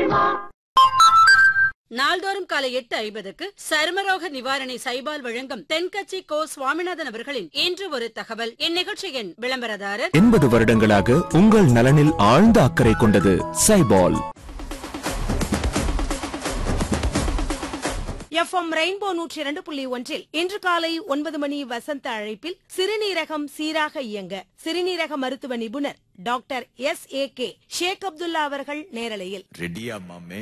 நாள்தோறும் காலை எட்டு ஐம்பதுக்கு சருமரோக நிவாரணி சைபால் வழங்கும் தென்கட்சி கோ சுவாமிநாதன் அவர்களின் இன்று ஒரு தகவல் இந்நிகழ்ச்சியின் விளம்பரதாரர் எண்பது வருடங்களாக உங்கள் நலனில் ஆழ்ந்த அக்கறை கொண்டது சைபால் எஃப்எம் ரெயின்போ நூற்றி இரண்டு புள்ளி ஒன்றில் இன்று காலை ஒன்பது மணி வசந்த அழைப்பில் சிறுநீரகம் சீராக இயங்க சிறுநீரக மருத்துவ நிபுணர் doctor S A K Sheikh Abdullah அவர்கள் நேரலையில் ரெடியா மாமே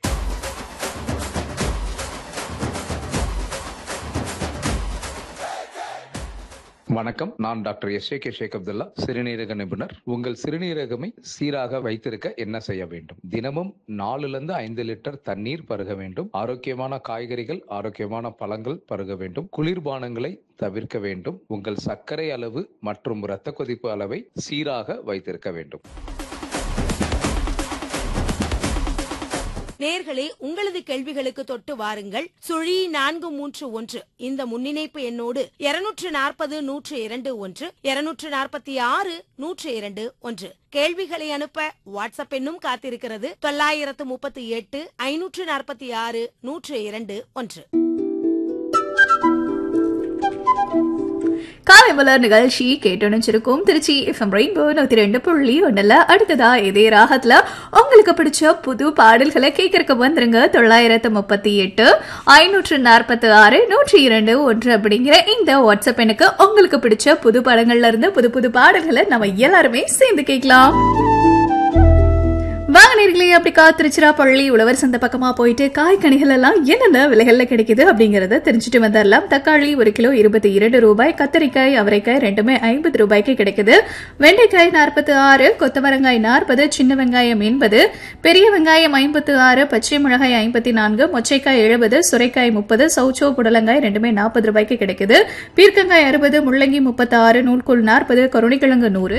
வணக்கம் நான் doctor S K Sheikh Abdullah சிறுநீரக நிபுணர் உங்கள் சிறுநீரகமை சீராக வைத்திருக்க என்ன செய்ய வேண்டும் தினமும் நாலுல இருந்து ஐந்து லிட்டர் தண்ணீர் பருக வேண்டும் ஆரோக்கியமான காய்கறிகள் ஆரோக்கியமான பழங்கள் பருக வேண்டும் குளிர்பானங்களை தவிர்க்க வேண்டும் உங்கள் சர்க்கரை அளவு மற்றும் இரத்த கொதிப்பு அளவை சீராக வைத்திருக்க வேண்டும் நேர்களே உங்களது கேள்விகளுக்கு தொட்டு வாருங்கள் சுழி நான்கு மூன்று ஒன்று இந்த முன்னிணைப்பு எண்ணோடு இருநூற்று நாற்பது நூற்று இரண்டு ஒன்று இருநூற்று நாற்பத்தி ஆறு நூற்று இரண்டு ஒன்று கேள்விகளை அனுப்ப வாட்ஸ்அப் எண்ணும் காத்திருக்கிறது தொள்ளாயிரத்து முப்பத்தி எட்டு ஐநூற்று நாற்பத்தி ஆறு நூற்று இரண்டு ஒன்று காலை மலர் நிகழ்ச்சி கேட்டு திருச்சி எஃப்எம் ரெயின்போ நூத்தி ரெண்டு புள்ளி ஒண்ணுல அடுத்ததா இதே ராகத்துல உங்களுக்கு பிடிச்ச புது பாடல்களை கேட்கறக்கு வந்துருங்க தொள்ளாயிரத்து முப்பத்தி எட்டு ஐநூற்று நாற்பத்தி ஆறு நூற்றி இரண்டு ஒன்று அப்படிங்கிற இந்த வாட்ஸ்அப் எனக்கு உங்களுக்கு பிடிச்ச புது படங்கள்ல இருந்து புது புது பாடல்களை நம்ம எல்லாருமே சேர்ந்து கேட்கலாம் வாங்க நேர்களே அப்படி திருச்சிராப்பள்ளி உழவர் சந்தை பக்கமா போயிட்டு காய்கனிகள் எல்லாம் என்னென்ன விலைகள்ல கிடைக்குது அப்படிங்கறத தெரிஞ்சுட்டு வந்துடலாம் தக்காளி ஒரு கிலோ இருபத்தி இரண்டு ரூபாய் கத்தரிக்காய் அவரைக்காய் ரெண்டுமே ஐம்பது ரூபாய்க்கு கிடைக்குது வெண்டைக்காய் நாற்பத்தி ஆறு கொத்தவரங்காய் நாற்பது சின்ன வெங்காயம் எண்பது பெரிய வெங்காயம் ஐம்பத்து ஆறு பச்சை மிளகாய் ஐம்பத்தி நான்கு மொச்சைக்காய் எழுபது சுரைக்காய் முப்பது சௌச்சோ புடலங்காய் ரெண்டுமே நாற்பது ரூபாய்க்கு கிடைக்குது பீர்க்கங்காய் அறுபது முள்ளங்கி முப்பத்தி ஆறு நூல்கோல் நாற்பது கருணைக்கிழங்கு நூறு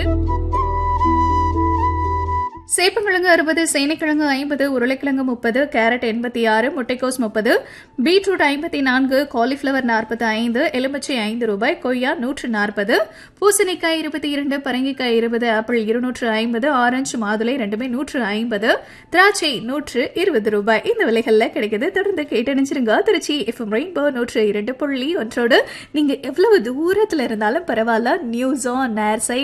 சேப்பங்கிழங்கு அறுபது சேனைக்கிழங்கு ஐம்பது உருளைக்கிழங்கு முப்பது கேரட் எண்பத்தி ஆறு முட்டைக்கோஸ் முப்பது பீட்ரூட் ஐம்பத்தி நான்கு காலிஃபிளவர் நாற்பத்தி ஐந்து எலுமிச்சை ஐந்து ரூபாய் கொய்யா நூற்று நாற்பது பூசணிக்காய் இருபத்தி இரண்டு பரங்கிக்காய் இருபது ஆப்பிள் இருநூற்று ஐம்பது ஆரஞ்சு மாதுளை ரெண்டுமே நூற்று ஐம்பது திராட்சை நூற்று இருபது ரூபாய் இந்த விலைகள்ல கிடைக்குது தொடர்ந்து கேட்டணிச்சிருங்க திருச்சி எஃப்எம் ரெயின்போ நூற்று இரண்டு புள்ளி ஒன்றோடு நீங்க எவ்வளவு தூரத்துல இருந்தாலும் பரவாயில்ல நியூஸ் ஆன் ஏர்